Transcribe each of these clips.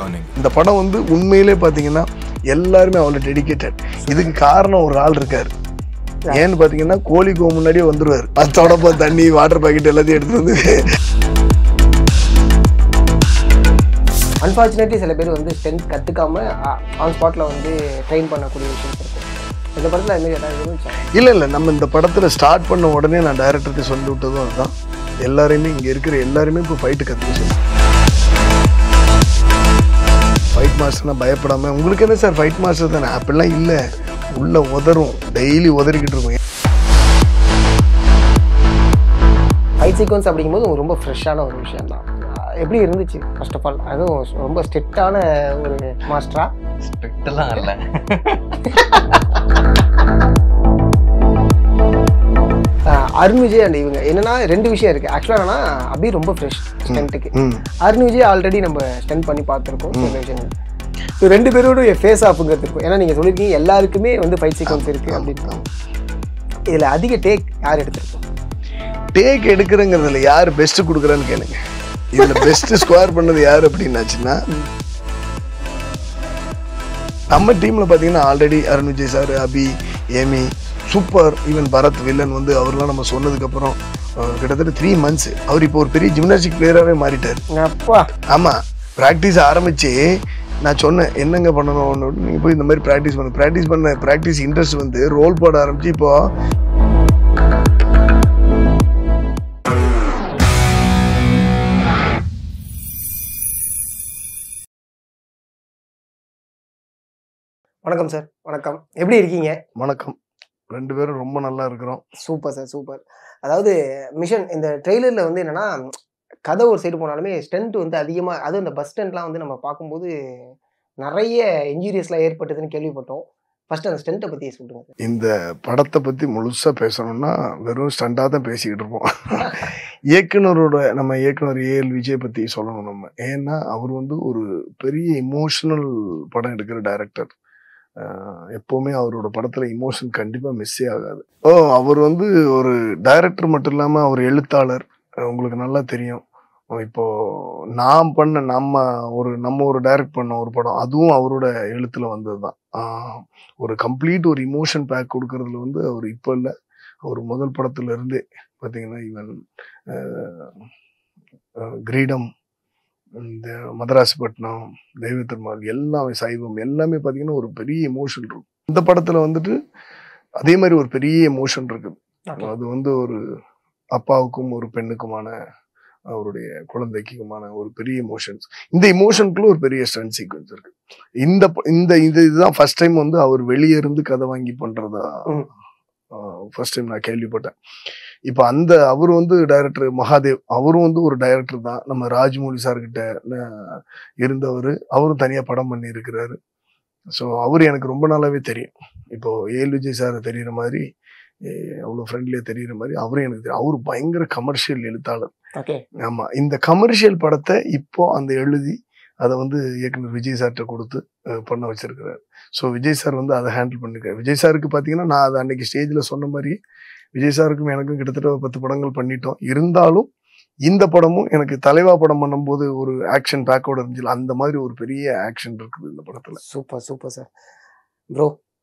morning. இந்த படம் வந்து உண்மையிலே பார்த்தீங்கன்னா எல்லாருமே அவ்வளோ டெடிகேட்டட் இதுக்கு காரணம் ஒரு ஆள் இருக்காரு ஏன்னு பார்த்தீங்கன்னா கோழி கோ முன்னாடியே வந்துருவார் அதோடப்ப தண்ணி வாட்டர் பாக்கெட் எல்லாத்தையும் எடுத்துட்டு வந்து அன்ஃபார்ச்சுனேட்லி சில பேர் வந்து ஸ்ட்ரென்த் கற்றுக்காம ஆன் ஸ்பாட்டில் வந்து ட்ரெயின் பண்ணக்கூடிய விஷயம் இருக்கும் இந்த படத்தில் அது மாதிரி ஏதாவது இருந்துச்சா இல்லை இல்லை நம்ம இந்த படத்தில் ஸ்டார்ட் பண்ண உடனே நான் டைரக்டருக்கு சொல்லி விட்டதும் அதுதான் எல்லாரையுமே இங்கே இருக்கிற எல்லாருமே இப்போ ஃபைட்டு கற்றுக்க சொல்லி ஃபைட் மாஸ்டர்னா பயப்படாம உங்களுக்கு என்ன சார் ஃபைட் மாஸ்டர் தானே அப்படிலாம் இல்லை உள்ள உதறும் டெய்லி உதறிக்கிட்டு இருக்கும் ஃபைட் சீக்வன்ஸ் அப்படிங்கும்போது உங்களுக்கு ரொம்ப ஃப்ரெஷ்ஷான ஒரு விஷயம் தான் எப்படி இருந்துச்சு ஃபர்ஸ்ட் ஆஃப் ஆல் அதுவும் ரொம்ப ஸ்ட்ரிக்டான ஒரு மாஸ்டரா ஸ்ட்ரிக்ட்லாம் இல்லை அருண் விஜய் அண்ட் இவங்க என்னன்னா ரெண்டு விஷயம் இருக்குது ஆக்சுவலாக என்னன்னா அபி ரொம்ப ஃப்ரெஷ் ஸ்டென்ட்டுக்கு ம் அருண் விஜய் ஆல்ரெடி நம்ம ஸ்டென்ட் பண்ணி பார்த்துருக்கோம் சில விஷயங்கள் ஸோ ரெண்டு பேரோட ஃபேஸ் ஆஃபுங்கிறது இருக்கும் ஏன்னா நீங்கள் சொல்லியிருக்கீங்க எல்லாருக்குமே வந்து ஃபைட் சீக்வன்ஸ் இருக்குது அப்படின்னு இதில் அதிக டேக் யார் எடுத்திருக்கோம் டேக் எடுக்கிறங்கிறதுல யார் பெஸ்ட் கொடுக்குறான்னு கேளுங்க இதுல பெஸ்ட் ஸ்கோர் பண்ணது யார் அப்படின்னாச்சுன்னா நம்ம டீம்ல பாத்தீங்கன்னா already Arun Vijay sir Abhi Amy super even Bharath villain வந்து அவர்லாம் நம்ம சொன்னதுக்கு அப்புறம் அஹ், கிட்டத்தட்ட த்ரீ மந்த்ஸ் அவர் இப்போ ஒரு பெரிய ஜிம்னாஸ்டிக் பிளேயராகவே மாறிட்டார் அப்பா ஆமா ப்ராக்டிஸ் ஆரம்பிச்சு நான் சொன்னேன் என்னங்க பண்ணணும் நீங்க போய் இந்த மாதிரி ப்ராக்டிஸ் பண்ணு ப்ராக்டிஸ் பண்ண ப்ராக்டிஸ் இன்ட்ரெஸ்ட் வந்து ரோல் போட ஆரம்பிச்சு இப்போ வணக்கம் சார் வணக்கம் எப்படி இருக்கீங்க வணக்கம் ரெண்டு பேரும் ரொம்ப நல்லா இருக்கிறோம் சூப்பர் சார் சூப்பர் அதாவது மிஷன் இந்த ட்ரெய்லரில் வந்து என்னன்னா கதை ஒரு சைடு போனாலுமே ஸ்டென்ட் வந்து அதிகமாக அதுவும் இந்த பஸ் ஸ்டெண்ட்லாம் வந்து நம்ம பார்க்கும்போது நிறைய இன்ஜூரியஸ்லாம் ஏற்பட்டதுன்னு கேள்விப்பட்டோம் ஃபர்ஸ்ட் அந்த ஸ்டென்ட்டை பற்றி சொல்லுங்க சார் இந்த படத்தை பற்றி முழுசாக பேசணும்னா வெறும் ஸ்டண்டாக தான் பேசிக்கிட்டு இருப்போம் இயக்குனரோட நம்ம இயக்குனர் ஏஎல் விஜய் பற்றி சொல்லணும் நம்ம ஏன்னா அவர் வந்து ஒரு பெரிய இமோஷனல் படம் எடுக்கிற டைரக்டர் எப்போவுமே அவரோட படத்தில் இமோஷன் கண்டிப்பாக மிஸ்ஸே ஆகாது ஓ அவர் வந்து ஒரு டைரக்டர் மட்டும் இல்லாமல் அவர் எழுத்தாளர் அஹ் உங்களுக்கு நல்லா தெரியும் இப்போ நான் பண்ண நம்ம ஒரு நம்ம ஒரு டைரக்ட் பண்ண ஒரு படம் அதுவும் அவரோட எழுத்துல வந்தது தான் ஒரு கம்ப்ளீட் ஒரு இமோஷன் பேக் கொடுக்கறதுல வந்து அவர் இப்போ இல்லை அவர் முதல் படத்துல இருந்தே பார்த்தீங்கன்னா ஈவன் கிரீடம் இந்த மதராசப்பட்டினம் தெய்வ திருமால் எல்லாமே சைவம் எல்லாமே பார்த்தீங்கன்னா ஒரு பெரிய எமோஷன் இருக்கும் இந்த படத்துல வந்துட்டு அதே மாதிரி ஒரு பெரிய எமோஷன் இருக்குது அது வந்து ஒரு அப்பாவுக்கும் ஒரு பெண்ணுக்குமான அவருடைய குழந்தைக்குமான ஒரு பெரிய இமோஷன்ஸ் இந்த இமோஷனுக்குள்ள ஒரு பெரிய ஸ்டன் சீக்வன்ஸ் இருக்கு இந்த ப- இந்த இது இதுதான் ஃபர்ஸ்ட் டைம் வந்து அவர் வெளியே இருந்து கதை வாங்கி பண்றதா ம். ஃபர்ஸ்ட் டைம் நான் கேள்விப்பட்டேன் இப்போ அந்த அவர் வந்து டைரக்டர் மகாதேவ் அவரும் வந்து ஒரு டைரக்டர் தான் நம்ம ராஜ்மௌலி சார்கிட்ட இருந்தவர் அவரும் தனியா படம் பண்ணி இருக்கிறாரு ஸோ அவர் எனக்கு ரொம்ப நாளாவே தெரியும் இப்போ ஏஎல் விஜய் சார் தெரியுற மாதிரி அவ்வளோ ஃப்ரெண்ட்லியாக தெரியுற மாதிரி அவரும் எனக்கு தெரியும் அவர் பயங்கர கமர்ஷியல் எழுத்தாளர் ஓகே ஆமா இந்த கமர்ஷியல் படத்தை இப்போ அந்த எழுதி அதை வந்து இயக்குனர் விஜய் சார்கிட்ட கொடுத்து அஹ், பண்ண வச்சிருக்கிறாரு ஸோ விஜய் சார் வந்து அதை ஹேண்டில் பண்ணிருக்காரு விஜய் சாருக்கு பார்த்தீங்கன்னா நான் அதை அன்னைக்கு ஸ்டேஜில் சொன்ன மாதிரி விஜய் சாருக்கும் எனக்கும் கிட்டத்தட்ட ஒரு பத்து படங்கள் பண்ணிட்டோம் இருந்தாலும் இந்த படமும் எனக்கு தலைவா படம் பண்ணும்போது ஒரு ஆக்ஷன் பேக்கோட இருந்துச்சு அந்த மாதிரி ஒரு பெரிய ஆக்ஷன் இருக்குது இந்த படத்துல சூப்பர் சூப்பர் சார் ப்ரோ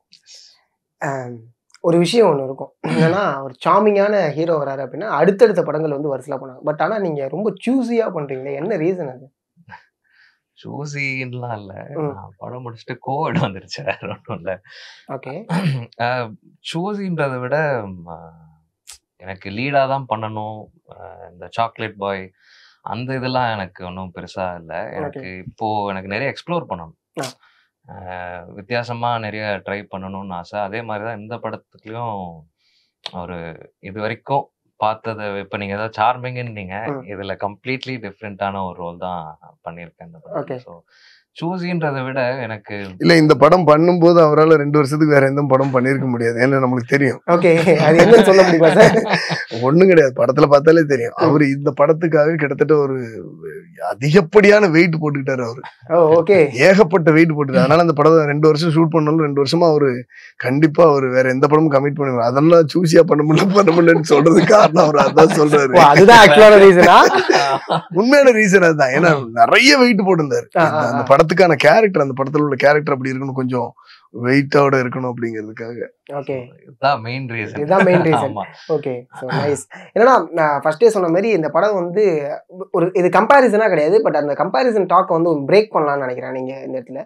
ஒரு விஷயம் ஒன்று இருக்கும் என்னன்னா ஒரு சாமிங்கான ஹீரோ வராரு அப்படின்னா அடுத்தடுத்த படங்கள் வந்து வரிசலாக போனாங்க பட் ஆனால் நீங்கள் ரொம்ப சூஸியாக பண்ணுறீங்களே என்ன ரீசன் அது சூசின்லாம் இல்லை ம். நான் படம் முடிச்சுட்டு கோவிட் வந்துருச்சு வேற ஒன்றும் இல்லை ஓகே சூசின்றதை விட ம், ஆஹ், எனக்கு லீடாக தான் பண்ணணும் ஆஹ், இந்த சாக்லேட் பாய் அந்த இதெல்லாம் எனக்கு ஒன்றும் பெருசாக இல்லை எனக்கு இப்போ எனக்கு நிறைய எக்ஸ்ப்ளோர் பண்ணணும் ஆ. ஆஹ், வித்தியாசமா நிறைய ட்ரை பண்ணணும்னு ஆசை அதே மாதிரி தான் இந்த படத்துலயும் ஒரு இது வரைக்கும் பார்த்ததை இப்போ நீங்க ஏதாவது சார்மிங்னீங்க ம். இதுல கம்ப்ளீட்லி டிஃப்ரெண்டான ஒரு ரோல் தான் பண்ணியிருக்கேன் இந்த Okay. படம் ஸோ சூசின்றதை விட எனக்கு இல்ல இந்த படம் பண்ணும்போது அவரால் ரெண்டு வருஷத்துக்கு வேற எந்த படம் பண்ணியிருக்க முடியாது ஏன்னா நம்மளுக்கு தெரியும் ஓகே அது என்னன்னு சொல்ல முடியுமா சார் ஒண்ணும் கிடையாது படத்துல பார்த்தாலே தெரியும் அவர் இந்த படத்துக்காக கிட்டத்தட்ட ஒரு அதிகப்படியான வெயிட் போட்டுக்கிட்டாரு அவரு ஓ ஓகே ஏகப்பட்ட வெயிட் போட்டுட்டாரு அதனால அந்த படத்தை ரெண்டு வருஷம் ஷூட் பண்ணாலும் ரெண்டு வருஷமா அவரு கண்டிப்பா அவர் வேற எந்த படமும் கமிட் பண்ண அதெல்லாம் சூசியா பண்ண முடியல பண்ண முடியலன்னு சொல்றதுக்கு காரணம் அவர் அதான் சொல்றாரு ஓ அதுதான் ஆக்சுவலான ரீசனா உண்மையான ரீசன் அதுதான் ஏன்னா நிறைய வெயிட் போட்டிருந்தாரு ஆ, ஆ, இந்த- அந்த ஆ. படத்தை படத்துக்கான கேரக்டர் அந்த படத்துல உள்ள கேரக்டர் அப்படி இருக்கணும் கொஞ்சம் வெயிட்டோட இருக்கணும் அப்படிங்கிறதுக்காக ஓகே இதுதான் மெயின் ரீசன் இதுதான் main reason. ஆமா ஓகே ஸோ நைஸ் என்னன்னா நான் ஃபர்ஸ்டே சொன்ன மாதிரி இந்த படம் வந்து ஒரு இது கம்பேரிசனாக கிடையாது பட் அந்த கம்பேரிசன் டாக்கை வந்து ஒரு பிரேக் பண்ணலாம்னு நினைக்கிறேன் நீங்கள் இந்த இடத்துல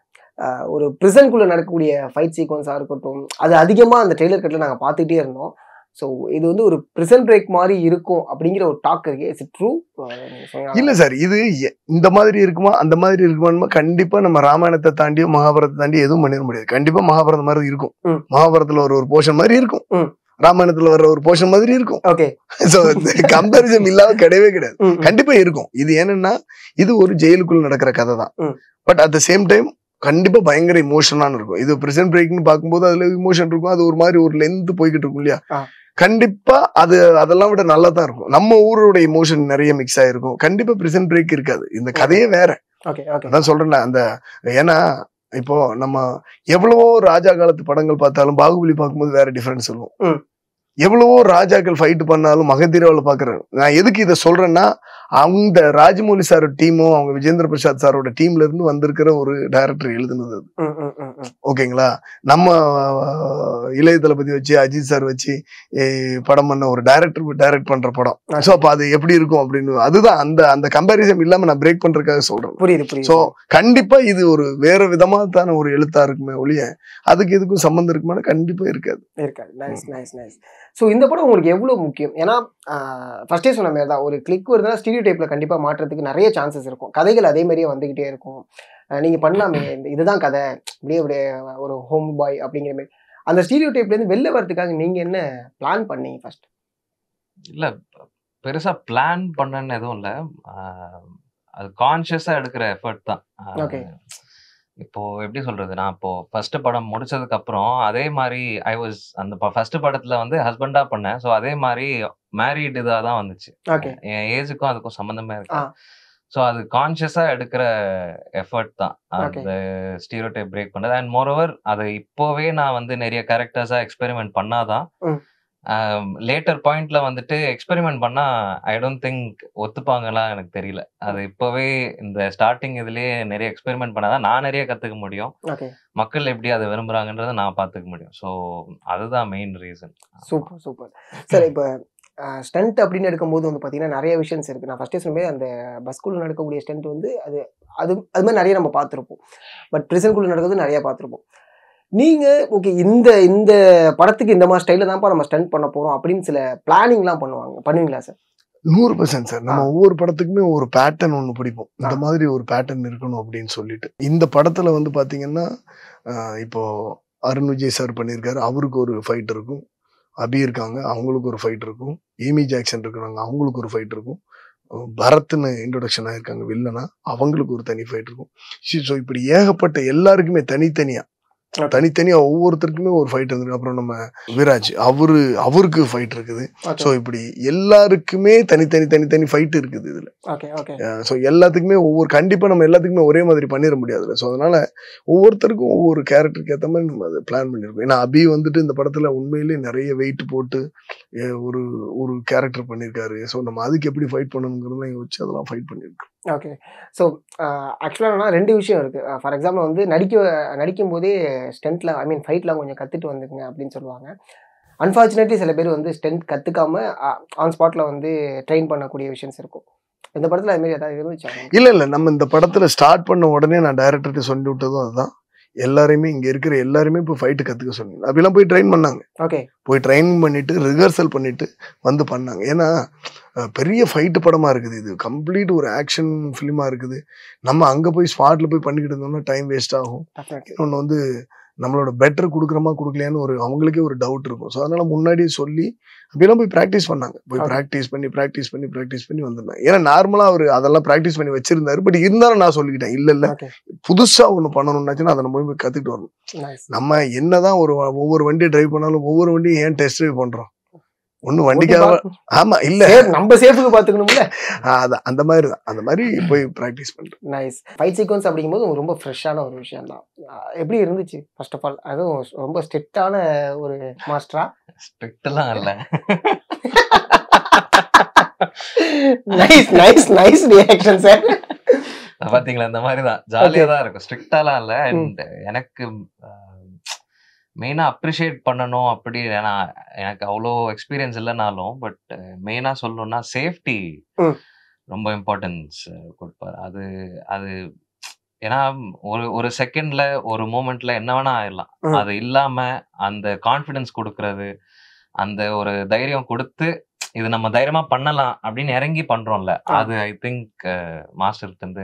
ஆஹ் ஒரு ப்ரிசன்குள்ளே நடக்கக்கூடிய ஃபைட் சீக்வன்ஸாக இருக்கட்டும் அது அதிகமாக அந்த ட்ரெய்லர் கட்டில் நாங்கள் பார்த்துக்கிட்டே இருந்தோம் ஸோ இது வந்து ஒரு ப்ரிசன் பிரேக் மாதிரி இருக்கும் அப்படிங்கிற ஒரு டாக் இருக்கு இட்ஸ் ட்ரூ இல்ல சார் இது எ- இந்த மாதிரி இருக்குமா அந்த மாதிரி இருக்குமா கண்டிப்பா நம்ம ராமாயணத்தை தாண்டியோ மகாபாரதத்தை தாண்டி எதுவும் பண்ணிட முடியாது கண்டிப்பா மகாபாரதம் மாதிரி இருக்கும் ம். மகாபாரதத்துல வர ஒரு போர்ஷன் மாதிரி இருக்கும் ம். ராமாயணத்துல வர ஒரு போர்ஷன் மாதிரி இருக்கும் ஓகே சோ கம்பேரிசன் இல்லாம கிடையவே கிடையாது கண்டிப்பா இருக்கும் இது என்னன்னா இது ஒரு ஜெயிலுக்குள்ள நடக்கிற கதை தான் ம். But at the same time கண்டிப்பா பயங்கர இமோஷனான இருக்கும் இது பிரசன்ட் பிரேக்னு பார்க்கும்போது அதுல இமோஷன் இருக்கும் அது ஒரு மாதிரி ஒரு லென்த் போய்கிட்டு இருக்கும் இல்லையா ஆ. கண்டிப்பா அது அதெல்லாம் விட நல்லா தான் இருக்கும் நம்ம ஊரோட இமோஷன் நிறைய மிக்ஸ் ஆயிருக்கும் கண்டிப்பா பிரசன்ட் பிரேக் இருக்காது இந்த கதையே வேற ஓகே ஓகே அதான் சொல்றேன்ல அந்த ஏன்னா இப்போ நம்ம எவ்வளவோ ராஜா காலத்து படங்கள் பார்த்தாலும் பாகுபலி பார்க்கும்போது வேற டிஃபரன்ஸ் இருக்கும் ம். எவ்வளவோ ராஜாக்கள் ஃபைட் பண்ணாலும் மகதீராவில் பாக்குறேன் நான் எதுக்கு இதை சொல்றேன்னா அந்த ராஜமௌலி சாரோட டீமும் அவங்க விஜேந்திர பிரசாத் சாரோட டீம்ல இருந்து வந்திருக்கிற ஒரு டைரக்டர் எழுதுனது அது. ம் ம் ம் ம் ஓகேங்களா நம்ம அஹ், இளைய தளபதி வச்சு அஜித் சார் வச்சு eh, படம் பண்ண ஒரு டைரக்டர் டைரக்ட் பண்ற படம் ஸோ அப்ப அது எப்படி இருக்கும் அப்படின்னு அதுதான் அந்த அந்த கம்பாரிசன் இல்லாம நான் பிரேக் பண்றதுக்காக சொல்றேன் புரியுது சோ புரியுது கண்டிப்பா இது ஒரு வேற விதமான ஒரு எழுத்தா இருக்குமே ஒழிய அதுக்கு இதுக்கும் சம்மந்தம் இருக்குமானா கண்டிப்பா இருக்காது இருக்காது நைஸ் நைஸ் நைஸ் ஸோ இந்த படம் உங்களுக்கு எவ்வளோ முக்கியம் ஏன்னா ஃபர்ஸ்டே சொன்ன மாதிரி தான் ஒரு கிளிக் வருதுன்னா ஸ்டீரியோ டைப்பில் கண்டிப்பாக மாற்றத்துக்கு நிறைய சான்சஸ் இருக்கும் கதைகள் அதே மாதிரியே வந்துக்கிட்டே இருக்கும் அஹ் நீங்க பண்ணலாமே இந்த இதுதான் கதை அப்படியே அப்படியே ஒரு ஹோம் பாய் அப்படிங்கிற மாதிரி அந்த ஸ்டீரியோ டைப்லேருந்து வெளில வரதுக்காக நீங்கள் என்ன பிளான் பண்ணீங்க ஃபர்ஸ்ட் இல்ல பெருசா பிளான் பண்ணன்னு எதுவும் இல்ல ஆஹ் அது கான்சியஸா எடுக்கிற எஃபர்ட் தான் ஆஹ் Okay. இப்போ எப்படி சொல்றது நான் இப்போ ஃபர்ஸ்ட் படம் முடிச்சதுக்கு அப்புறம் அதே மாதிரி ஐ வாஸ் அந்த ஃபர்ஸ்ட் படத்துல வந்து ஹஸ்பண்டா பண்ணேன் ஸோ அதே மாதிரி மேரிட் இதா தான் வந்துச்சு ஓகே என் ஏஜுக்கும் அதுக்கும் சம்மந்தமே ஆ. இருக்கு ஸோ அது கான்சியஸா எடுக்கிற எஃபர்ட் தான் Okay. அந்த ஸ்டீரியோ டைப் பிரேக் பண்ணது அண்ட் மோரோவர் அதை இப்போவே நான் வந்து நிறைய கேரக்டர்ஸா எக்ஸ்பெரிமெண்ட் பண்ணாதான் ம். லேட்டர் பாயிண்ட்ல வந்துட்டு எக்ஸ்பெரிமெண்ட் பண்ணா ஐ டோன்ட் திங்க் ஒத்துப்பாங்களா எனக்கு தெரியல அது இப்போவே இந்த ஸ்டார்டிங் இதுலயே நிறைய எக்ஸ்பெரிமெண்ட் பண்ணாதான் நான் நிறைய கத்துக்க முடியும் ஓகே மக்கள் எப்படி அதை விரும்புறாங்கன்றதை நான் பார்த்துக்க முடியும் ஸோ அதுதான் main reason super super sir இப்போ ஸ்டண்ட் அப்படின்னு எடுக்கும்போது வந்து பார்த்தீங்கன்னா நிறைய விஷயம்ஸ் இருக்குது நான் ஃபஸ்ட்டே சொன்னேன் அந்த பஸ்குள்ளே நடக்கக்கூடிய ஸ்டண்ட் வந்து அது அது அது மாதிரி நிறைய நம்ம பார்த்துருப்போம் பட் ப்ரிசன்குள்ளே நடக்கிறது நிறைய பார்த்துருப்போம் நீங்கள் ஓகே இந்த இந்த படத்துக்கு இந்த மாதிரி ஸ்டைலில் தான்ப்பா நம்ம ஸ்டண்ட் பண்ண போகிறோம் அப்படின்னு சில பிளானிங்லாம் பண்ணுவாங்க பண்ணுவீங்களா சார் நூறு பர்சன்ட் சார் நம்ம ஒவ்வொரு படத்துக்குமே ஒரு பேட்டர்ன் ஒன்று பிடிப்போம் இந்த ஆ. மாதிரி ஒரு பேட்டர்ன் இருக்கணும் அப்படின்னு சொல்லிட்டு இந்த படத்துல வந்து பாத்தீங்கன்னா ஆஹ் இப்போ அருண் விஜய் சார் பண்ணியிருக்காரு அவருக்கு ஒரு ஃபைட் இருக்கும் அபி இருக்காங்க அவங்களுக்கு ஒரு ஃபைட் இருக்கும் ஏமி ஜாக்சன் இருக்கிறாங்க அவங்களுக்கு ஒரு ஃபைட் இருக்கும் அஹ் பரத்னு இன்ட்ரொடக்ஷன் ஆயிருக்காங்க வில்லனா அவங்களுக்கு ஒரு தனி ஃபைட் இருக்கும் ஸோ இப்படி ஏகப்பட்ட எல்லாருக்குமே தனித்தனியா Okay. தனித்தனியா ஒவ்வொருத்தருக்குமே ஒரு ஃபைட் இருந்திருக்கு அப்புறம் நம்ம விராஜ் அவரு அவருக்கு ஃபைட் இருக்குது ஓகே ஸோ இப்படி எல்லாருக்குமே தனித்தனி தனித்தனி ஃபைட் இருக்குது இதுல ஓகே ஓகே ஸோ எல்லாத்துக்குமே ஒவ்வொரு கண்டிப்பா நம்ம எல்லாத்துக்குமே ஒரே மாதிரி பண்ணிட முடியாதுல்ல ஸோ அதனால ஒவ்வொருத்தருக்கும் ஒவ்வொரு கேரக்டருக்கு ஏற்ற மாதிரி நம்ம அதை பிளான் பண்ணியிருக்கோம் ஏன்னா அபி வந்துட்டு இந்த படத்துல உண்மையிலேயே நிறைய வெயிட் போட்டு அஹ், ஒரு ஒரு கேரக்டர் பண்ணியிருக்காரு ஸோ நம்ம அதுக்கு எப்படி ஃபைட் பண்ணணுங்கிறதெல்லாம் யோசிச்சு அதெல்லாம் ஃபைட் பண்ணியிருக்கோம் ஓகே ஸோ ஆக்சுவலாக என்னன்னா ரெண்டு விஷயம் இருக்குது ஃபார் எக்ஸாம்பிள் வந்து நடிக்க நடிக்கும் போதே ஸ்டென்ட்டில் ஐ மீன் ஃபைட்லாம் கொஞ்சம் கற்றுட்டு வந்துக்குங்க அப்படின்னு சொல்லுவாங்க அன்ஃபார்ச்சுனேட்லி சில பேர் வந்து ஸ்டென்ட் கற்றுக்காம ஆன் ஸ்பாட்டில் வந்து ட்ரெயின் பண்ணக்கூடிய விஷயம்ஸ் இருக்கும் இந்த படத்தில் அது மாதிரி ஏதாவது இருந்துச்சா இல்ல இல்ல நம்ம இந்த படத்துல ஸ்டார்ட் பண்ண உடனே நான் டைரக்டர்கிட்ட சொல்லி விட்டதும் அதுதான் எல்லாரையுமே இங்க இருக்கிற எல்லாருமே இப்போ ஃபைட்டு கத்துக்க சொன்னீங்க அப்படிலாம் போய் ட்ரெயின் பண்ணாங்க ஓகே போய் ட்ரெயின் பண்ணிட்டு ரிஹர்சல் பண்ணிட்டு வந்து பண்ணாங்க ஏன்னா அஹ், பெரிய ஃபைட்டு படமா இருக்குது இது கம்ப்ளீட் ஒரு ஆக்ஷன் ஃபிலிமா இருக்குது நம்ம அங்க போய் ஸ்பாட்ல போய் பண்ணிக்கிட்டு இருந்தோம்னா டைம் வேஸ்ட் ஆகும் டெஃபினெட்லி இன்னொன்று வந்து நம்மளோட பெட்டர் கொடுக்குறோமா கொடுக்கலையான்னு ஒரு அவங்களுக்கே ஒரு டவுட் இருக்கும் ஸோ அதனால முன்னாடியே சொல்லி அப்படியெல்லாம் போய் ப்ராக்டிஸ் பண்ணாங்க போய் Okay. ப்ராக்டிஸ் பண்ணி ப்ராக்டிஸ் பண்ணி ப்ராக்டிஸ் பண்ணி வந்திருந்தாங்க ஏன்னா நார்மலா அவர் அதெல்லாம் ப்ராக்டிஸ் பண்ணி வச்சிருந்தாரு பட் இருந்தாலும் நான் சொல்லிக்கிட்டேன் இல்ல இல்ல ஓகே புதுசா ஒண்ணு பண்ணணும்னாச்சுன்னா அதை நம்ம போய் போய் கத்துக்கிட்டு வரணும் நைஸ் நம்ம என்னதான் ஒரு வ- ஒவ்வொரு வண்டியை டிரைவ் பண்ணாலும் ஒவ்வொரு வண்டியும் ஏன் டெஸ்ட் டிரைவ் பண்றோம் ஒண்ணு வண்டிக்காக ஆமா இல்ல நம்ம சேஃபுக்கு பார்த்துக்கணும்ல ஆஹ் அது அந்த மாதிரி தான் அந்த மாதிரி போய் ப்ராக்டிஸ் பண்றோம் நைஸ் ஃபைட் சீக்வன்ஸ் அப்படிங்கும்போது உங்களுக்கு ரொம்ப ஃப்ரெஷ்ஷான ஒரு விஷயம் தான் எப்படி இருந்துச்சு ஃபர்ஸ்ட் ஆஃப் ஆல் அதுவும் ரொம்ப ஸ்ட்ரிக்டான ஒரு மாஸ்டரா ஸ்ட்ரிக்ட்லாம் இல்லை nice nice nice reaction sir பாத்தீங்களா இந்த மாதிரி தான் ஜாலியா தான் இருக்கும் ஸ்ட்ரிக்டாலாம் இல்ல அண்ட் எனக்கு மெயினா அப்ரிஷியேட் பண்ணணும் அப்படி ஏன்னா எனக்கு அவ்வளோ எக்ஸ்பீரியன்ஸ் இல்லைனாலும் பட் மெயினா சொல்லணும்னா சேஃப்டி ம். ரொம்ப இம்பார்ட்டன்ஸ் கொடுப்பாரு அது அது ஏன்னா ஒரு ஒரு செகண்ட்ல ஒரு மூமெண்ட்ல என்ன வேணா ஆயிடலாம் ம். அது இல்லாம அந்த கான்ஃபிடன்ஸ் கொடுக்கறது அந்த ஒரு தைரியம் கொடுத்து இது நம்ம தைரியமா பண்ணலாம் அப்படின்னு இறங்கி பண்றோம்ல ஆ. அது ஐ திங்க் மாஸ்டருக்கு வந்து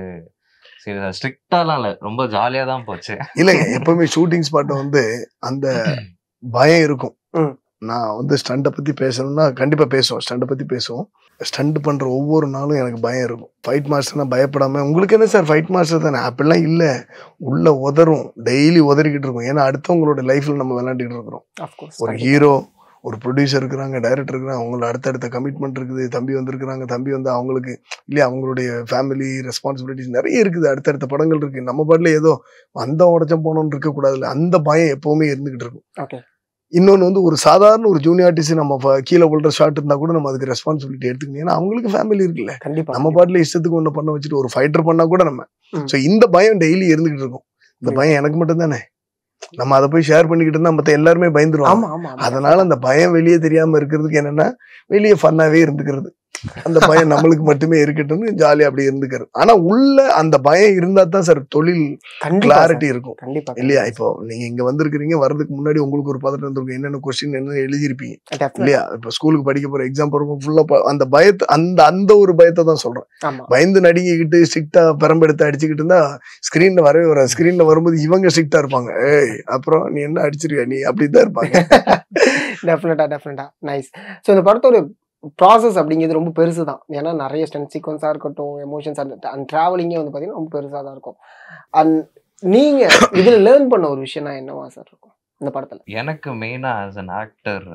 சரி ஸ்ட்ரிக்டாலாம் இல்ல ரொம்ப ஜாலியா தான் போச்சு இல்லைங்க எப்பவுமே ஷூட்டிங் ஸ்பாட்டை வந்து அந்த பயம் இருக்கும் ம். நான் வந்து ஸ்டண்டை பத்தி பேசணும்னா கண்டிப்பா பேசுவோம் ஸ்டண்டை பத்தி பேசுவோம் ஸ்டண்ட் பண்ற ஒவ்வொரு நாளும் எனக்கு பயம் இருக்கும் ஃபைட் மாஸ்டர்னா பயப்படாம உங்களுக்கு என்ன சார் ஃபைட் மாஸ்டர் தானே அப்படிலாம் இல்ல உள்ள உதறும் டெய்லி உதறிக்கிட்டு இருக்கும் ஏன்னா அடுத்தவங்களோட லைஃப்ல நம்ம விளையாண்டுக்கிட்டு இருக்கிறோம் அஃப்கோர்ஸ் ஒரு ஹீரோ ஒரு ப்ரொடியூசர் இருக்கிறாங்க டைரக்டர் இருக்கிறாங்க அவங்களோட அடுத்தடுத்த கமிட்மெண்ட் இருக்குது தம்பி வந்திருக்கிறாங்க தம்பி வந்து அவங்களுக்கு இல்லையா அவங்களுடைய ஃபேமிலி ரெஸ்பான்சிபிலிட்டிஸ் நிறைய இருக்குது அடுத்தடுத்த படங்கள் இருக்கு நம்ம பாட்டுல ஏதோ வந்த உடச்சம் போனோம்னு இருக்கக்கூடாதுல்ல அந்த பயம் எப்பவுமே இருந்துகிட்டு இருக்கும் ஓகே இன்னொன்று வந்து ஒரு சாதாரண ஒரு ஜூனியர் ஆர்டிஸ்ட் நம்ம ஃப- கீழே விழுற ஷாட் இருந்தா கூட நம்ம அதுக்கு ரெஸ்பான்சிபிலிட்டி எடுத்துக்கணும் ஏன்னா அவங்களுக்கு ஃபேமிலி இருக்குல்ல கண்டிப்பா நம்ம பாட்டுல இஷ்டத்துக்கு ஒன்று பண்ண வச்சுட்டு ஒரு ஃபைட்டர் பண்ணா கூட நம்ம ம். ஸோ இந்த பயம் டெய்லி இருந்துகிட்டு இருக்கும் இந்த புரியுது. பயம் எனக்கு மட்டும் தானே நம்ம அதை போய் ஷேர் பண்ணிக்கிட்டு இருந்தா மற்ற எல்லாருமே பயந்துருவாங்க ஆமா ஆமா ஆமா. அதனால அந்த பயம் வெளியே தெரியாம இருக்கிறதுக்கு என்னன்னா வெளியே ஃபன்னாவே இருந்துக்கிறது அந்த பயம் நம்மளுக்கு மட்டுமே இருக்கட்டும்னு ஜாலியா அப்படி இருந்துக்கிறது ஆனா உள்ள அந்த பயம் இருந்தா தான் சார் தொழில் கண்டிப்பா கிளாரிட்டி sir. இருக்கும் கண்டிப்பா இல்லையா இப்போ நீங்க இங்க வந்திருக்கிறீங்க வர்றதுக்கு முன்னாடி உங்களுக்கு ஒரு பதட்டம் இருந்திருக்கும் என்னென்ன கொஸ்டின் என்ன எழுதியிருப்பீங்க Definitely. இல்லையா இப்போ ஸ்கூலுக்கு படிக்க போற எக்ஸாம் போறப்போ ஃபுல்லா அந்த பயத்தை அந்த அந்த ஒரு பயத்தை தான் சொல்றேன் ஆமா பயந்து நடுங்கிக்கிட்டு ஸ்ட்ரிக்டா பெரம்பெடுத்து அடிச்சுக்கிட்டு இருந்தா ஸ்கிரீன்ல வரவே வர ஸ்கிரீன்ல வரும்போது இவங்க ஸ்ட்ரிக்டா இருப்பாங்க ஏய் அப்புறம் நீ என்ன அடிச்சிருவியா நீ அப்படிதான் இருப்பாங்க டெஃபினட்டா டெஃபினட்டா நைஸ் ஸோ இந்த படத்தோட ப்ராசஸ் அப்படிங்கிறது ரொம்ப பெருசு தான் ஏன்னா நிறைய ஸ்டென்ட் சீக்வன்ஸாக இருக்கட்டும் எமோஷன்ஸ் அந்த அண்ட் ட்ராவலிங்கே வந்து பார்த்தீங்கன்னா ரொம்ப பெருசாக தான் இருக்கும் அண்ட் நீங்கள் இதில் லேர்ன் பண்ண ஒரு விஷயம்னா என்னவா சார் இருக்கும் இந்த படத்தில் எனக்கு மெயினா ஆஸ் அன் ஆக்டர்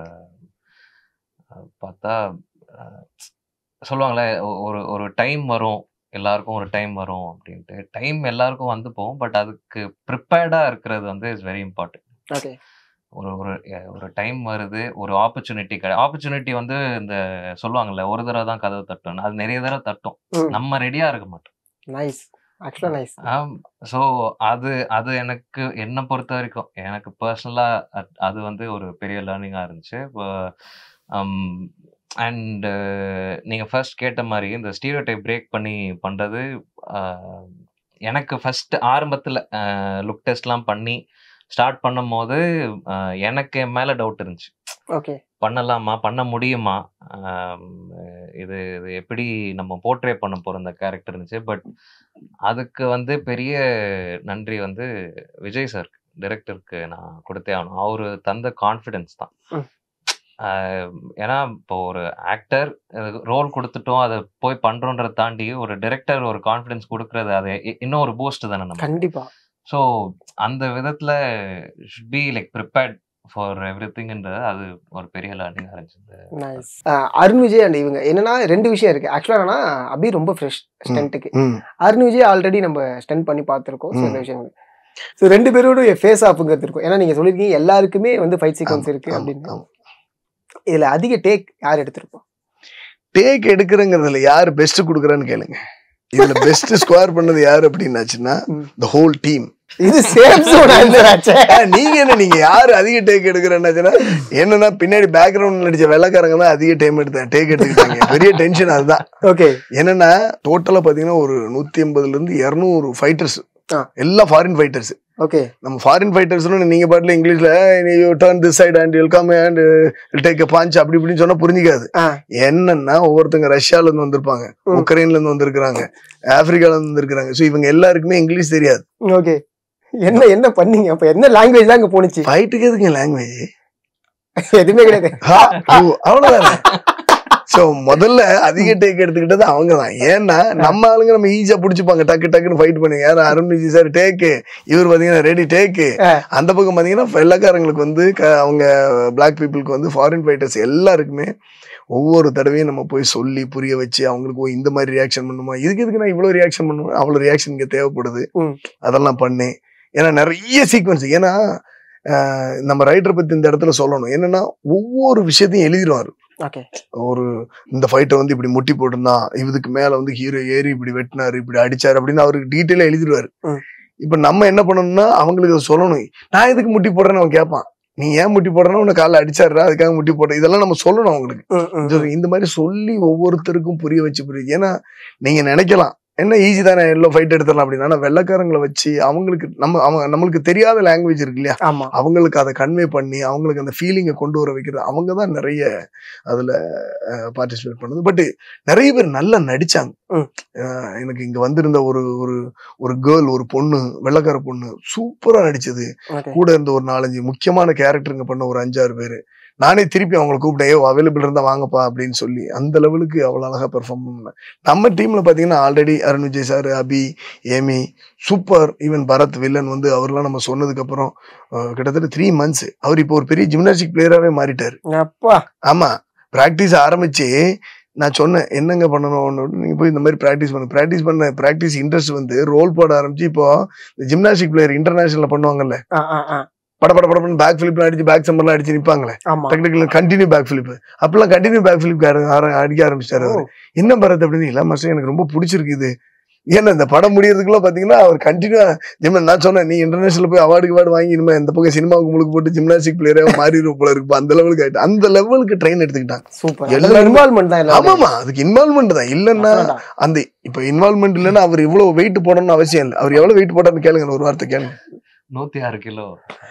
பார்த்தா அஹ், சொல்லுவாங்களே ஒ- ஒரு ஒரு டைம் வரும் எல்லாருக்கும் ஒரு டைம் வரும் அப்படின்ட்டு டைம் எல்லாருக்கும் வந்து போகும் பட் அதுக்கு ப்ரிப்பேர்டா இருக்கிறது வந்து இஸ் வெரி இம்பார்ட்டன்ட் ஓகே ஒரு ஒரு அஹ், ஒரு டைம் வருது ஒரு ஆப்பர்ச்சுனிட்டி கிடை ஆப்பர்ச்சுனிட்டி வந்து இந்த சொல்லுவாங்கல்ல ஒரு தடவை தான் கதவு தட்டும் அது நிறைய தடவை தட்டும் நம்ம ரெடியா இருக்க மாட்டோம் நைஸ் ஆக்சுவலாக நைஸ் ஸோ அது அது எனக்கு என்னை பொறுத்த வரைக்கும் எனக்கு பர்சனலாக அது வந்து ஒரு பெரிய லேர்னிங்காக இருந்துச்சு அண்ட் நீங்கள் ஃபர்ஸ்ட் கேட்ட மாதிரி இந்த ஸ்டீரியோ டைப் பிரேக் பண்ணி பண்ணுறது எனக்கு ஃபர்ஸ்ட் ஆரம்பத்தில் லுக் டெஸ்ட்லாம் பண்ணி ஸ்டார்ட் பண்ணும் போது அஹ், எனக்கு என் மேலே டவுட் இருந்துச்சு ஓகே பண்ணலாமா பண்ண முடியுமா ஆம், இது இது எப்படி நம்ம போர்ட்ரே பண்ண போறோம் இந்த கேரக்டர் இருந்துச்சு பட் அதுக்கு வந்து பெரிய நன்றி வந்து விஜய் சார் டைரக்டருக்கு நான் கொடுத்தே ஆகணும் அவரு தந்த கான்ஃபிடென்ஸ் தான் ம். ஆஹ், ஏன்னா இப்போ ஒரு ஆக்டர் ரோல் கொடுத்துட்டோம் அதை போய் பண்றோன்றதை தாண்டி ஒரு டைரக்டர் ஒரு கான்ஃபிடன்ஸ் கொடுக்கறது அது இ- இன்னும் ஒரு பூஸ்ட் தானே நம்ம கண்டிப்பா ஸோ அந்த விதத்துல should be like prepared for every திங்ன்றது அது ஒரு பெரிய லேர்னிங்காக இருந்துச்சு நைஸ் அருண் விஜய் அண்ட் இவங்க என்னன்னா ரெண்டு விஷயம் இருக்கு ஆக்சுவலாக என்னன்னா அபி ரொம்ப ஃப்ரெஷ் ஸ்டென்ட்டுக்கு ம். அருண் விஜய் ஆல்ரெடி நம்ம ஸ்டென்ட் பண்ணி பார்த்துருக்கோம் ஸோ ம். இந்த விஷயங்கள் ஸோ ரெண்டு பேரோட ஃபேஸ் ஆஃப்ங்கிறது இருக்கும் ஏன்னா நீங்க சொல்லியிருக்கீங்க எல்லாருக்குமே வந்து ஃபைட் சீக்வன்ஸ் இருக்கு ஆமா, அப்படின்னு ஆமா. இதுல அதிக டேக் யார் எடுத்திருப்போம் டேக் எடுக்கிறங்கிறதுல யாரு பெஸ்ட் கொடுக்குறான்னு கேளுங்க இதுல பெஸ்ட் ஸ்கொயர் பண்ணது யாரு அப்படின்னாச்சுன்னா ம். த ஹோல் டீம் இது சேம் சோன் ஆன்சர் ஆச்சே நீங்க என்ன நீங்க யாரு அதிக டேக் எடுக்கிறேன்னாச்சுன்னா என்னன்னா பின்னாடி பேக்ரவுண்ட் நடிச்ச வெள்ளக்காரங்க தான் அதிக டைம் எடுத்தேன் டேக் எடுத்துக்கிட்டாங்க பெரிய டென்ஷன் அதுதான் ஓகே என்னன்னா டோட்டலா பாத்தீங்கன்னா ஒரு நூத்தி எண்பதுல இருந்து இருநூறு ஃபைட்டர்ஸ் ஆ. எல்லாம் ஃபாரின் ஃபைட்டர்ஸ் ஓகே நம்ம ஃபாரின் ஃபைட்டர்ஸ்னு நீங்க பாட்டுல இங்கிலீஷ்ல you turn this side and will come and take punch அப்படி இப்படின்னு சொன்னா புரிஞ்சுக்காது ஆ. என்னன்னா ஒவ்வொருத்தங்க ரஷ்யால இருந்து வந்திருப்பாங்க ம். உக்ரைன்ல இருந்து வந்திருக்கிறாங்க ஆப்பிரிக்கால இருந்து வந்திருக்கிறாங்க ஸோ இவங்க எல்லாருக்குமே இங்கிலீஷ் தெரியாது ஓகே என்ன என்ன பண்ணீங்க அப்ப என்ன லாங்குவேஜ் தான் அங்க போணுச்சு ஃபைட்டுக்கு எதுங்க லாங்குவேஜ் எதுவுமே கிடையாது அவ்வளவுதானே சோ முதல்ல அதிக டேக் எடுத்துக்கிட்டது அவங்க தான் ஏன்னா நம்ம ஆளுங்க நம்ம ஈஸியா புடிச்சுப்பாங்க டக்கு டக்குன்னு ஃபைட் பண்ணுங்க யாரும் அருண் விஜய் சார் டேக்கு இவர் பாத்தீங்கன்னா ரெடி டேக்கு ஆ. அந்த பக்கம் பாத்தீங்கன்னா வெள்ளக்காரங்களுக்கு வந்து க- அவங்க பிளாக் பீப்புளுக்கு வந்து ஃபாரின் ஃபைட்டர்ஸ் எல்லாருக்குமே ஒவ்வொரு தடவையும் நம்ம போய் சொல்லி புரிய வச்சு அவங்களுக்கு ஓ, இந்த மாதிரி ரியாக்ஷன் பண்ணுமா இதுக்கு எதுக்கு நான் இவ்வளவு ரியாக்ஷன் பண்ணுவேன் அவ்வளவு ரியாக்ஷன் இங்க தேவைப்படுது ம். அதெல்லாம் பண்ணேன் ஏன்னா நிறைய சீக்வன்ஸ் ஏன்னா ஆஹ், நம்ம ரைட்டர் பத்தி இந்த இடத்துல சொல்லணும் என்னன்னா ஒவ்வொரு விஷயத்தையும் எழுதிடுவாரு ஓகே ஒரு இந்த ஃபைட்டை வந்து இப்படி முட்டி போட்டிருந்தான் இதுக்கு மேல வந்து ஹீரோ ஏறி இப்படி வெட்டினாரு இப்படி அடிச்சாரு அப்படின்னு அவருக்கு டீட்டெயிலா எழுதிடுவாரு ம். இப்ப நம்ம என்ன பண்ணணும்னா அவங்களுக்கு அதை சொல்லணும் நான் எதுக்கு முட்டி போடுறேன்னு அவன் கேட்பான் நீ ஏன் முட்டி போடுறேன்னு உன்னை காலைல அடிச்சாருடா அதுக்காக முட்டி போடுற இதெல்லாம் நம்ம சொல்லணும் அவங்களுக்கு இது- இந்த மாதிரி சொல்லி ஒவ்வொருத்தருக்கும் புரிய வச்சு புரியுது ஏன்னா நீங்க நினைக்கலாம் என்ன ஈஸி தானே எல்லாம் ஃபைட் எடுத்துடலாம் அப்படின்னா ஆனா வெள்ளைக்காரங்களை வச்சு அவங்களுக்கு நம்ம அவங்க நம்மளுக்கு தெரியாத லாங்குவேஜ் இருக்கு இல்லையா ஆமா அவங்களுக்கு அதை கன்வே பண்ணி அவங்களுக்கு அந்த ஃபீலிங்கை கொண்டு வர வைக்கிறது அவங்க தான் நிறைய அதுல பார்ட்டிசிபேட் பண்ணுது பட் நிறைய பேர் நல்லா நடிச்சாங்க ம். அஹ் எனக்கு இங்க வந்திருந்த ஒரு ஒரு ஒரு கேர்ள் ஒரு பொண்ணு வெள்ளைக்கார பொண்ணு சூப்பரா நடிச்சது ஓகே கூட இருந்த ஒரு நாலஞ்சு முக்கியமான கேரக்டருங்க பண்ண ஒரு அஞ்சாறு பேர் நானே திருப்பி அவங்களை கூப்பிட்டேன் ஏ அவைலபிள் இருந்தா வாங்கப்பா அப்படின்னு சொல்லி அந்த லெவலுக்கு அவ்வளவு அழகா பெர்ஃபார்ம் பண்ணேன் நம்ம டீம்ல பாத்தீங்கன்னா already Arun Vijay sir Abhi Amy super even Bharath villain வந்து அவர்லாம் நம்ம சொன்னதுக்கு அப்புறம் அஹ், கிட்டத்தட்ட த்ரீ மந்த்ஸ் அவர் இப்போ ஒரு பெரிய ஜிம்னாஸ்டிக் பிளேயராகவே மாறிட்டாரு அப்பா ஆமா பிராக்டிஸ் ஆரம்பிச்சு நான் சொன்னேன் என்னங்க பண்ணணும் நீங்க போய் இந்த மாதிரி பிராக்டிஸ் பண்ணு பிராக்டிஸ் பண்ண பிராக்டிஸ் இன்ட்ரெஸ்ட் வந்து ரோல் போட ஆரம்பிச்சு இப்போ ஜிம்னாஸ்டிக் பிளேயர் இன்டர்நேஷனல்ல பண்ணுவாங்கல்ல ஆ ஆ ஆ பட பட படப்பன்னு பேக் ஃபிலிப்லாம் அடிச்சு பேக் சம்பர்லாம் அடிச்சு நிப்பாங்களே ஆமா டெக்னிக்கல் கண்டினியூ பேக் ஃபிலிப் அப்பெல்லாம் கண்டினியூ பேக் ஃபிலிப் அடிக்க ஆரம்பிச்சிட்டாரு ஓ, அவர் என்ன பரத் அப்படின்னு இல்ல மாஸ்டர் எனக்கு ரொம்ப பிடிச்சிருக்கு இது ஏன்னா இந்த படம் முடியறதுக்குள்ள பாத்தீங்கன்னா அவர் கண்டினியூ ஜிம் நான் சொன்னேன் நீ இன்டர்நேஷனல் போய் அவார்டு அவார்டு வாங்கி இனிமே இந்த பக்கம் சினிமாவுக்கு முழுக்க போட்டு ஜிம்னாஸ்டிக் பிளேயரா மாறிடும் போல இருக்கு அந்த லெவலுக்கு ஆயிட்டு அந்த லெவலுக்கு ட்ரெயின் எடுத்துக்கிட்டான் சூப்பர் எல்லாருமே- இன்வால்மெண்ட் தான் எல்லாரும் ஆமாமா அதுக்கு இன்வால்மெண்ட் தான் இல்லன்னா அந்த இப்ப இன்வால்மெண்ட் இல்லைன்னா அவர் இவ்வளவு வெயிட் போடணும்னு அவசியம் இல்லை அவர் எவ்வளவு வெயிட் போட்டாருன்னு கேளுங்க ஒரு வார்த்தை கேளுங்க நூத்தி ஆறு கிலோ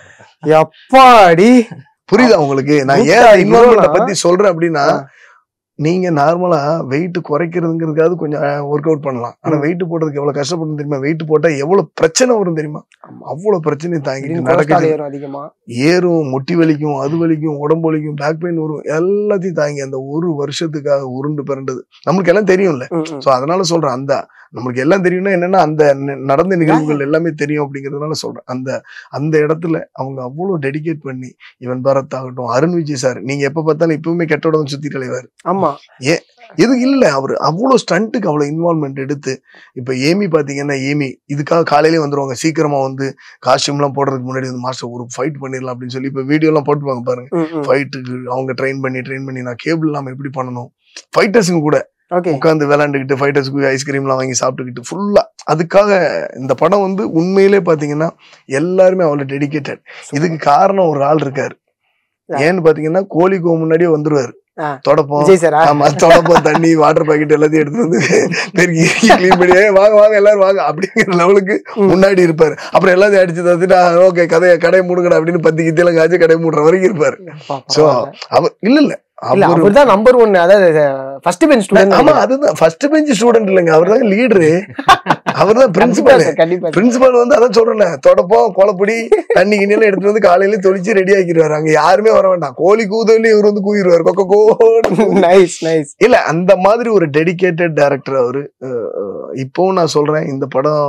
எப்பாடி புரியுதா உங்களுக்கு நான் நூத்தி ஏன் ஆறு இன்வால்மெண்ட்டை கிலோனா? பத்தி சொல்றேன் அப்படின்னா ஆ. நீங்க நார்மலா வெயிட் குறைக்கிறதுங்கிறதுக்காவது கொஞ்சம் ஒர்க் அவுட் பண்ணலாம் ஆனா ம். வெயிட் போடுறதுக்கு எவ்வளவு கஷ்டப்படும் தெரியுமா வெயிட் போட்டா எவ்வளவு பிரச்சனை வரும் தெரியுமா ஆமா. அவ்வளவு பிரச்சனை தாங்கிட்டு கொலஸ்ட்ரால் நடக்குது ஏறும் அதிகமா ஏறும் முட்டி வலிக்கும் அது வலிக்கும் உடம்பு வலிக்கும் பேக் பெயின் வரும் எல்லாத்தையும் தாங்கி அந்த ஒரு வருஷத்துக்காக உருண்டு பிறண்டது நம்மளுக்கு எல்லாம் தெரியும்ல ம், ம். சோ அதனால சொல்றேன் அந்த நம்மளுக்கு எல்லாம் தெரியும்னா என்னன்னா அந்த ந- நடந்த நிகழ்வுகள் எல்லாமே தெரியும் அப்படிங்கறதுனால சொல்றேன் அந்த அந்த இடத்துல அவங்க அவ்வளவு டெடிகேட் பண்ணி இவன் பரத் ஆகட்டும் அருண் விஜய் சார் நீங்க எப்ப பார்த்தாலும் இப்பவுமே கெட்டோடம் சுத்தி தலைவர் ஆமா எது இல்ல அவர் அவ்வளவு ஸ்டண்ட்டுக்கு அவ்வளவு இன்வால்மெண்ட் எடுத்து இப்ப ஏமி பாத்தீங்கன்னா ஏமி இதுக்காக காலையிலே வந்துருவாங்க சீக்கிரமா வந்து காஸ்டியூம் எல்லாம் போடுறதுக்கு முன்னாடி வந்து மாஸ்டர் ஒரு ஃபைட் பண்ணிடலாம் அப்படின்னு சொல்லி இப்ப வீடியோ எல்லாம் போட்டுப்பாங்க பாருங்க ம், ம். ஃபைட்டுக்கு அவங்க ட்ரெயின் பண்ணி ட்ரெயின் பண்ணி நான் கேபிள் இல்லாம எப்படி பண்ணணும் ஃபைட்டர்ஸுங்க கூட ஓகே உட்காந்து விளையாண்டுக்கிட்டு ஃபைட்டர்ஸ்க்கு ஐஸ்கிரீம்லாம் வாங்கி சாப்பிட்டுக்கிட்டு ஃபுல்லா அதுக்காக இந்த படம் வந்து உண்மையிலே பாத்தீங்கன்னா எல்லாருமே அவ்வளவு டெடிகேட்டட் இதுக்கு காரணம் ஒரு ஆள் இருக்காரு ஏன்னு பாத்தீங்கன்னா கோழிக்கு முன்னாடியே வந்துருவாரு ஆ. தொடப்போம் விஜய் சாரா ஆமா தொடப்போம் தண்ணி வாட்டர் பாக்கெட் எல்லாத்தையும் எடுத்து வந்து பெருக்கி க்ளீன் பண்ணி "ஏய், வாங்க வாங்க எல்லாரும் வாங்க அப்படிங்கிற லெவலுக்கு ம். முன்னாடி முன்னாடி இருப்பாரு அப்புறம் எல்லாத்தையும் அடிச்சு தந்துட்டு ஓகே கதையை கடையை மூடுங்கடா அப்படின்னு பத்து கித்தியெல்லாம் காய்ச்சி கடையை மூடுற வரைக்கும் இருப்பாரு அப்பா, சோ பரவாயில்ல. அவர் இல்ல இல்ல இல்ல அவரு அவர்தான் நம்பர் ஒன் அதாவது ஃபர்ஸ்ட் பெஞ்ச் ஆமா ஸ்டூடெண்ட் அதுதான் ஃபர்ஸ்ட் பெஞ்ச் ஸ்டூடெண்ட் இல்லைங்க அவர் தான் லீடரு அவர் தான் பிரின்சிபல் கண்டிப்பா பிரின்சிபல் வந்து அதான் சொல்றேன் தொடப்போம் குழப்படி தண்ணி கிண்ணி எடுத்து வந்து காலையில தொளிச்சு ரெடி ஆக்கிடுவாரு அங்க யாருமே வர வேண்டாம் கோழி கூதலி இவர் வந்து கூயிடுவாரு கொக்க கோ நைஸ் நைஸ் இல்ல அந்த மாதிரி ஒரு டெடிகேட்டட் டைரக்டர் அவரு அஹ் அஹ் இப்பவும் நான் சொல்றேன் இந்த படம்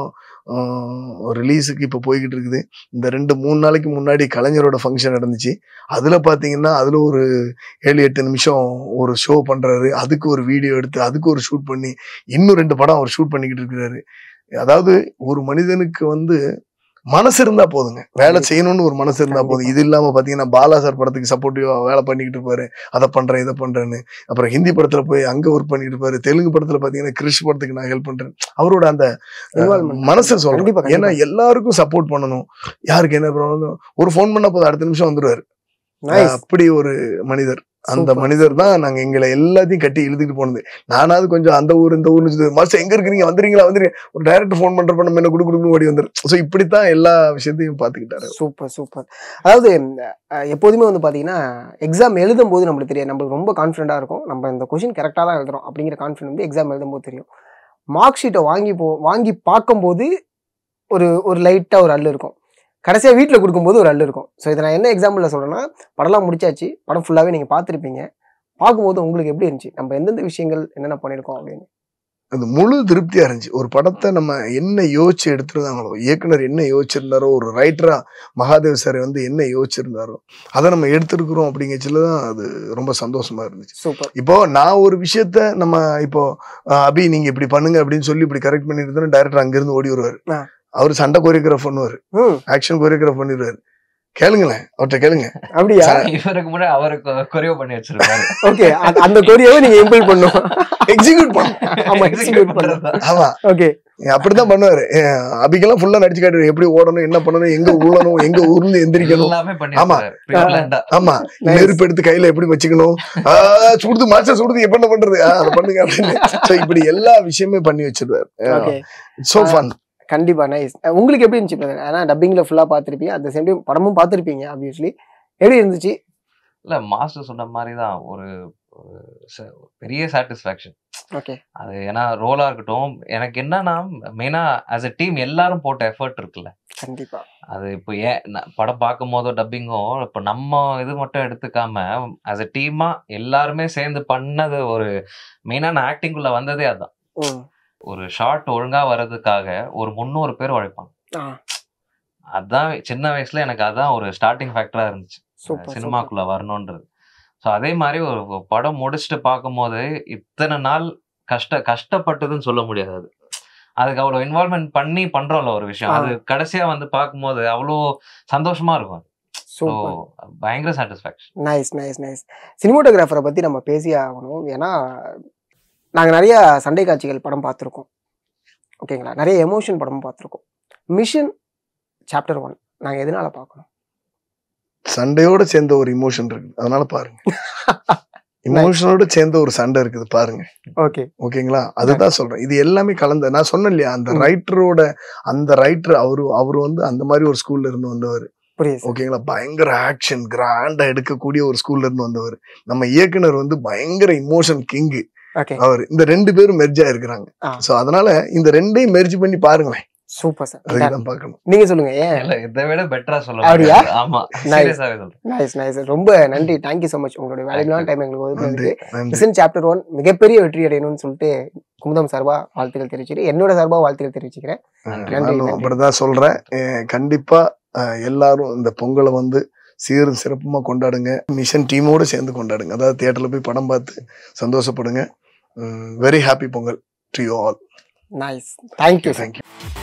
ரிலீஸுக்கு இப்போ போய்கிட்டு இருக்குது இந்த ரெண்டு மூணு நாளைக்கு முன்னாடி கலைஞரோட ஃபங்க்ஷன் நடந்துச்சு அதுல பாத்தீங்கன்னா அதுல ஒரு ஏழு எட்டு நிமிஷம் ஒரு ஷோ பண்றாரு அதுக்கு ஒரு வீடியோ எடுத்து அதுக்கு ஒரு ஷூட் பண்ணி இன்னும் ரெண்டு படம் அவர் ஷூட் பண்ணிக்கிட்டு இருக்கிறாரு அதாவது ஒரு மனிதனுக்கு வந்து மனசு இருந்தா போதுங்க வேலை செய்யணும்னு ஒரு மனசு இருந்தா போதும் இது இல்லாம பாத்தீங்கன்னா பாலா சார் படத்துக்கு சப்போர்ட்டிவா வேலை பண்ணிக்கிட்டு இருப்பாரு அதை பண்றேன் இதை பண்றேன்னு அப்புறம் ஹிந்தி படத்துல போய் அங்க ஒர்க் பண்ணிட்டு இருப்பாரு தெலுங்கு படத்துல பாத்தீங்கன்னா கிறிஷ் படத்துக்கு நான் ஹெல்ப் பண்றேன் அவரோட அந்த அஹ், Involvement. மனசை கண்டிப்பா, சொல்றேன் கண்டிப்பா. ஏன்னா எல்லாருக்கும் சப்போர்ட் பண்ணணும் யாருக்கு என்ன ப்ராப்ளம் ஒரு ஃபோன் பண்ணா போதும் அடுத்த நிமிஷம் வந்துருவாரு நைஸ் அப்படி ஒரு மனிதர் அந்த Super. மனிதர் தான் நாங்க எங்களை எல்லாத்தையும் கட்டி இழுத்துட்டு போனது நானாவது கொஞ்சம் அந்த ஊர் இந்த ஊர்னு சொல்லி மாஸ்டர் எங்க இருக்கிறீங்க வந்துறீங்களா வந்துருங்க ஒரு டைரக்டர் ஃபோன் பண்றப்ப நம்ம என்ன குடு குடுன்னு ஓடி வந்துரு சோ இப்படித்தான் எல்லா விஷயத்தையும் பாத்துக்கிட்டாரு சூப்பர் சூப்பர் அதாவது அஹ், எப்போதுமே வந்து பார்த்தீங்கன்னா எக்ஸாம் எழுதும் போது நம்மளுக்கு தெரியாது நம்மளுக்கு ரொம்ப கான்ஃபிடென்ட்டாக இருக்கும் நம்ம இந்த கொஷின் கரெக்டாக தான் எழுதுறோம் அப்படிங்கிற கான்ஃபிடென்ட் வந்து எக்ஸாம் எழுதும் போது தெரியும் மார்க் ஷீட்டை வாங்கி போ வாங்கி பார்க்கும்போது ஒரு ஒரு லைட்டாக ஒரு அள்ளு இருக்கும் கடைசியாக வீட்டில் கொடுக்கும்போது ஒரு அள்ளு இருக்கும் ஸோ இதை நான் என்ன எக்ஸாம்பிளில் சொல்கிறேன்னா படம்லாம் முடிச்சாச்சு படம் ஃபுல்லாகவே நீங்கள் பார்த்துருப்பீங்க பார்க்கும்போது உங்களுக்கு எப்படி இருந்துச்சு நம்ம எந்தெந்த விஷயங்கள் என்னென்ன பண்ணியிருக்கோம் அப்படின்னு அது முழு திருப்தியா இருந்துச்சு ஒரு படத்தை நம்ம என்ன யோசிச்சு எடுத்துருந்தாங்களோ இயக்குனர் என்ன யோசிச்சிருந்தாரோ ஒரு ரைட்டரா மகாதேவ் சார் வந்து என்ன யோசிச்சிருந்தாரோ அதை நம்ம எடுத்திருக்கிறோம் அப்படிங்கச்சுல தான் அது ரொம்ப சந்தோஷமா இருந்துச்சு சூப்பர் இப்போ நான் ஒரு விஷயத்த நம்ம இப்போ அஹ், அபி நீங்க இப்படி பண்ணுங்க அப்படின்னு சொல்லி இப்படி கரெக்ட் பண்ணிருந்தோம் டைரக்டர் அங்கிருந்து ஓடி வருவாரு ஆ. அவர் சண்டை கோரியோகிராஃப் பண்ணுவாரு ம் ஆக்ஷன் கோரியோகிராஃப் பண்ணிடுவாரு கேளுங்களேன் அவர்கிட்ட கேளுங்க அப்படியா இவருக்கு முன்னாடி அவருக்கு கொரியோ பண்ணி வச்சிருக்காரு ஓகே அந்த கொரியாவை நீங்க இம்பிள் பண்ணும் எக்ஸிக்யூட் பண்ண ஆமா Execute எக்ஸிக்யூட் பண்ணும் பண்றதுதான். ஆமா ஓகே அப்படிதான் பண்ணுவாரு அஹ் அபிக்கெல்லாம் ஃபுல்லா நடிச்சு காட்டுவாரு எப்படி ஓடணும் என்ன பண்ணணும் எங்க உழணும் எங்க உருண்டு எந்திரிக்கணும் எல்லாமே பண்ணி ஆமா. வச்சிருக்காரு. Pre-planned ஆ. ஆமா Nice. நெருப்பு எடுத்து கையில எப்படி வச்சுக்கணும் ஆஹ் சுடுது மாஸ்டர் சுடுது எப்ப என்ன பண்றது ஆஹ் அதை பண்ணுங்க அப்படின்னு So, இப்படி எல்லா விஷயமே பண்ணி வச்சிருவாரு ஓகே சோ ஃபன் கண்டிப்பா நைஸ் உங்களுக்கு எப்படி இருந்துச்சு brother? ஏன்னா டப்பிங்ல ஃபுல்லா பார்த்திருப்பீங்க அந்த சேம் டைம் படமும் பார்த்திருப்பீங்க ஆப்வியஸ்லி எப்படி இருந்துச்சு இல்ல மாஸ்டர் சொன்ன மாதிரிதான் ஒரு ஒரு ச- பெரிய சாட்டிஸ்பாக்சன் ஓகே அது ஏன்னா ரோலா இருக்கட்டும் எனக்கு என்னன்னா மெயினா ஆஸ் எ டீம் எல்லாரும் போட்ட எஃபர்ட் இருக்குல்ல கண்டிப்பா அது இப்போ ஏன் ந- படம் பார்க்கும் போதோ டப்பிங்கோ இப்போ நம்ம இது மட்டும் எடுத்துக்காம ஆஸ் எ டீமா எல்லாருமே சேர்ந்து பண்ணது ஒரு மெயினான ஆக்டிங்குள்ள வந்ததே அதான் ம் ஒரு ஷார்ட் ஒழுங்கா வர்றதுக்காக ஒரு முந்நூறு பேர் உழைப்பாங்க ஆ அதான் சின்ன வயசுல எனக்கு அதான் ஒரு ஸ்டார்டிங் ஃபேக்டரா இருந்துச்சு சூப்பர் சினிமாக்குள்ள வரணுன்றது ஸோ அதே மாதிரி ஒரு ஒரு படம் முடிச்சுட்டு பார்க்கும்போது இத்தனை நாள் கஷ்ட கஷ்டப்பட்டதுன்னு சொல்ல முடியாது அது அதுக்கு அவ்வளோ இன்வால்மெண்ட் பண்ணி பண்றோம்ல ஒரு விஷயம் அது கடைசியா வந்து பார்க்கும்போது அவ்வளோ சந்தோஷமா இருக்கும் ஸோ சூப்பர் பயங்கர சாட்டிஸ்ஃபேக்ஷன் நைஸ் நைஸ் நைஸ் சினிமோட்டோகிராஃபரை பற்றி நம்ம பேசியே ஆகணும் ஏன்னா நாங்கள் நிறைய சண்டை காட்சிகள் படம் பார்த்துருக்கோம் ஓகேங்களா நிறைய எமோஷன் படமும் பார்த்துருக்கோம் மிஷன் சாப்டர் ஒன் நாங்கள் எதனால பார்க்கணும் சண்டையோட சேர்ந்த ஒரு இமோஷன் இருக்குது அதனால பாருங்க இமோஷனோட சேர்ந்த ஒரு சண்டை இருக்குது பாருங்க ஓகே ஓகேங்களா அதுதான் சொல்றேன் இது எல்லாமே கலந்த நான் சொன்னேன் இல்லையா அந்த ம். ரைட்டரோட அந்த ரைட்டர் அவரு அவரு வந்து அந்த மாதிரி ஒரு ஸ்கூல்ல இருந்து வந்தவர் புரியுது சார் ஓகேங்களா பயங்கர ஆக்ஷன் கிராண்டா எடுக்கக்கூடிய ஒரு ஸ்கூல்ல இருந்து வந்தவர் நம்ம இயக்குனர் வந்து பயங்கர இமோஷன் கிங் ஓகே அவர் இந்த ரெண்டு பேரும் மெர்ஜ் ஆயிருக்கிறாங்க ஆ. சோ அதனால இந்த ரெண்டையும் மெர்ஜ் பண்ணி பாருங்களேன் சூப்பர் சார் அதுதான் பார்க்கணும் நீங்க சொல்லுங்க ஏன் இல்ல இதை விட பெட்டரா சொல்ல அப்படியா? முடியாது. ஆமா சீரியஸாவே சொல்றேன் நைஸ் நைஸ் ரொம்ப நன்றி தேங்க்யூ ஸோ மச் உங்களுடைய வேலையிலான டைம் எங்களுக்கு நன்றி ஒதுக்குனதுக்கு நன்றி மிஷன் சாப்டர் ஒன் மிகப்பெரிய வெற்றி அடையணும்னு சொல்லிட்டு குமுதம் சார்பா வாழ்த்துக்கள் தெரிவிச்சுட்டு என்னோட சார்பா வாழ்த்துக்கள் தெரிவிச்சுக்கிறேன் நன்றி. நன்றி, நானும் நன்றி. அப்படிதான் சொல்றேன் அஹ் கண்டிப்பா அஹ் எல்லாரும் இந்த பொங்கலை வந்து சீரும் சிறப்புமா கொண்டாடுங்க மிஷன் டீமோட சேர்ந்து கொண்டாடுங்க அதாவது தியேட்டர்ல போய் படம் பார்த்து சந்தோஷப்படுங்க very happy Pongal to you all nice thank you sir thank you